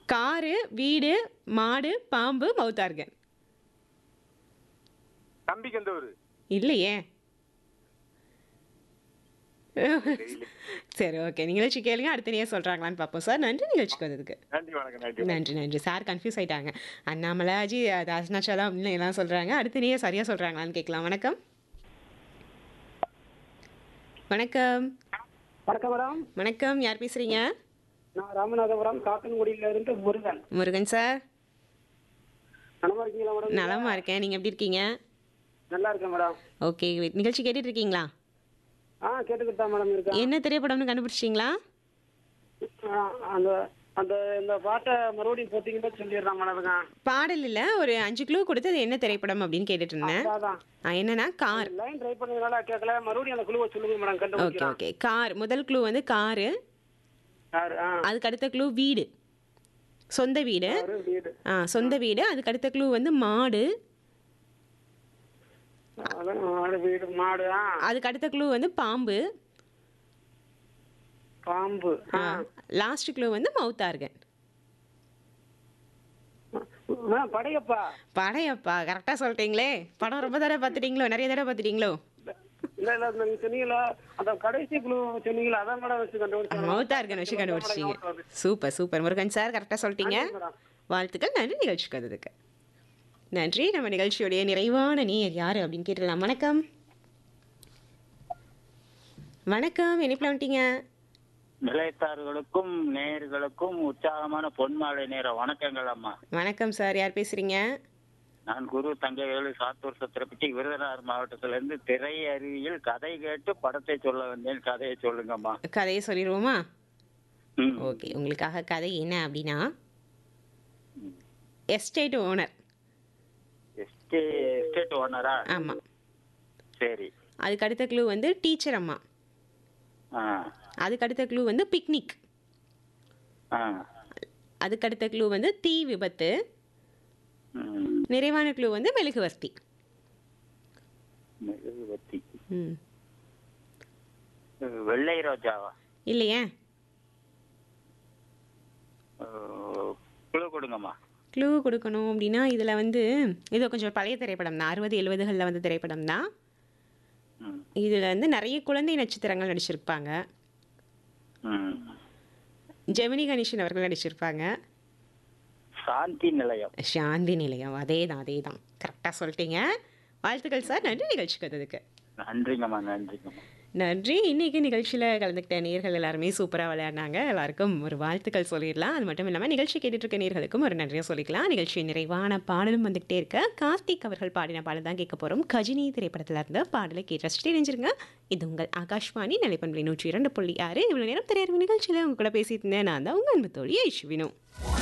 Car வீடு மாடு பாம்பு மவுத்தார்கன் தம்பி கந்தூர் இல்லையே சரி ஓகே நிகழ்ச்சி கேளுங்க அடுத்த நீயே சொல்கிறாங்களான்னு பார்ப்போம் சார் நன்றி நிகழ்ச்சிக்கு வந்ததுக்கு நன்றி வணக்கம் நன்றி நன்றி நன்றி சார் கன்ஃபியூஸ் ஆயிட்டாங்க அண்ணாமலை அஜி தாஸ்னாச்சலம் இன்னும் எல்லாம் சொல்கிறாங்க அடுத்த நீயே சரியாக சொல்கிறாங்களான்னு கேட்கலாம் வணக்கம் வணக்கம் வணக்கம் மேடம் வணக்கம் யார் பேசுகிறீங்க நான் ராமநாதபுரம் காக்கன்குடியில இருந்து முருகன் முருகன் சார் நலமா இருக்கீங்களா மேடம் நலமா இருக்கேன் நீங்கள் எப்படி இருக்கீங்க நல்லா இருக்கேன் மேடம் ஓகே நிகழ்ச்சி கேட்டுட்டு இருக்கீங்களா ஆ கேட்டுக்கிட்டு தான் மேடம் இருக்கேன் என்ன திரைப்படம்னு கண்டுபிடிச்சிட்டிங்களா ஆ, அந்த அந்த இந்த பாட்டை மறுபடியும் போட்டீங்கன்னா சொல்லிடுறான் மேடம்ங்க பாடல் இல்லை ஒரு அஞ்சு கிலோ கொடுத்து அது என்ன திரைப்படம் அப்படின்னு கேட்டுட்டு இருந்தேன் அதான் ஆ, என்னன்னா கார் லைன் ட்ரை பண்ணதுனால கேட்கல மறுபடியும் அந்த குழுவை சொல்லுங்க மேடம் ஓகே கண்டுபிடிக்கிறேன் ஓகே கார் முதல் க்ளூ வந்து காரு யாரு ஆ அதுக்கு அடுத்த க்ளூ வீடு சொந்த வீடு யாரு வீடு ஆ சொந்த வீடு அதுக்கு அடுத்த க்ளூ வந்து மாடு அதான் மாடு வீடு மாடு ஆ அதுக்கு அடுத்த க்ளூ வந்து பாம்பு பாம்பு ஆ லாஸ்ட் க்ளூ வந்து மவுத்தார்கன் ஆ, படையப்பா படையப்பா கரெக்டாக சொல்லிட்டீங்களே படம் ரொம்ப தடவை பார்த்துட்டீங்களோ நிறைய தடவை பார்த்துட்டீங்களோ இல்ல இல்ல நீங்க சொன்னீங்களா அந்த கடைசி குழு சொன்னீங்களா அதான் மேடம் வச்சு கண்டுபிடிச்சேன் மவுத்தார்கன் வச்சு கண்டுபிடிச்சிட்டீங்க சூப்பர் சூப்பர் முருகன் சார் கரெக்டாக சொல்லிட்டீங்க மேடம் வாழ்த்துக்கள் நன்றி நிகழ்ச்சிக்கு வந்ததுக்கு நன்றி நம்ம நிகழ்ச்சியுடைய நிறைவான நீர் யார் அப்படின்னு கேட்டுடலாம் வணக்கம் வணக்கம் என்ன வந்துட்டீங்க நிலையத்தார்களுக்கும் நேயர்களுக்கும் உற்சாகமான பொன்மாலை நேர வணக்கங்கள் அம்மா வணக்கம் சார் யார் பேசுறீங்க நான் குரு தங்கவேலு சாத்தூர் சத்திரப்பட்டி விருதுநகர் மாவட்டத்திலிருந்து திரை அருவியில் கதை கேட்டு படத்தை சொல்ல வந்தேன் கதையை சொல்லுங்கம்மா கதையை சொல்லிடுவோமா ம். ஓகே உங்களுக்காக கதை என்ன அப்படின்னா எஸ்டேட் ஓனர் எஸ்டே எஸ்டேட் ஓனரா ஆமாம் சரி அதுக்கு அடுத்த க்ளூ வந்து டீச்சர் அம்மா ஆ அதுக்கு அடுத்த க்ளூ வந்து பிக்னிக் ஆ அதுக்கு அடுத்த க்ளூ வந்து தீ விபத்து ம். நிறைவான க்ளூ வந்து மெழுகுவர்த்தி மெழுகுவர்த்தி ம் வெள்ளை ரோஜாவா இல்லையே குழு கொடுங்கம்மா க்ளூ கொடுக்கணும் அப்படின்னா இதில் வந்து இது கொஞ்சம் பழைய திரைப்படம் தான் அறுபது எழுபதுகளில் வந்த திரைப்படம் தான் ம். இதில் வந்து நிறைய குழந்தை நட்சத்திரங்கள் நடிச்சிருப்பாங்க ம். ஜெமினி கணேசன் அவர்கள் நடிச்சிருப்பாங்க சாந்தி நிலையம் சாந்தி நிலையம் அதே தான் அதே தான் கரெக்டாக சொல்லிட்டீங்க வாழ்த்துக்கள் சார் நன்றி நிகழ்ச்சிக்கு வந்ததுக்கு நன்றிங்கம்மா நன்றிங்கம்மா நன்றி இன்னைக்கு நிகழ்ச்சியில் கலந்துக்கிட்ட நேர்கள் எல்லாருமே சூப்பராக விளையாடினாங்க எல்லாருக்கும் ஒரு வாழ்த்துக்கள் சொல்லிடலாம் அது மட்டும் இல்லாமல் நிகழ்ச்சி கேட்டுட்டு இருக்க நேர்களுக்கும் ஒரு நன்றியை சொல்லிக்கலாம் நிகழ்ச்சி நிறைவான பாடலும் வந்துகிட்டே இருக்க கார்த்திக் அவர்கள் பாடின பாடல் தான் கேட்க போகிறோம் கஜினி திரைப்படத்தில் இருந்த பாடலை கேட்டு ரசிச்சுட்டு இணைஞ்சிருங்க இது உங்கள் ஆகாஷ்வாணி நிலைப்பண்புலி நூற்றி இரண்டு புள்ளி ஆறு இவ்வளோ நேரம் திரையரங்கு நிகழ்ச்சியில் உங்க கூட பேசிட்டு இருந்தேன் நான் தான் உங்கள் அன்பு தோழி ஐஸ்வினு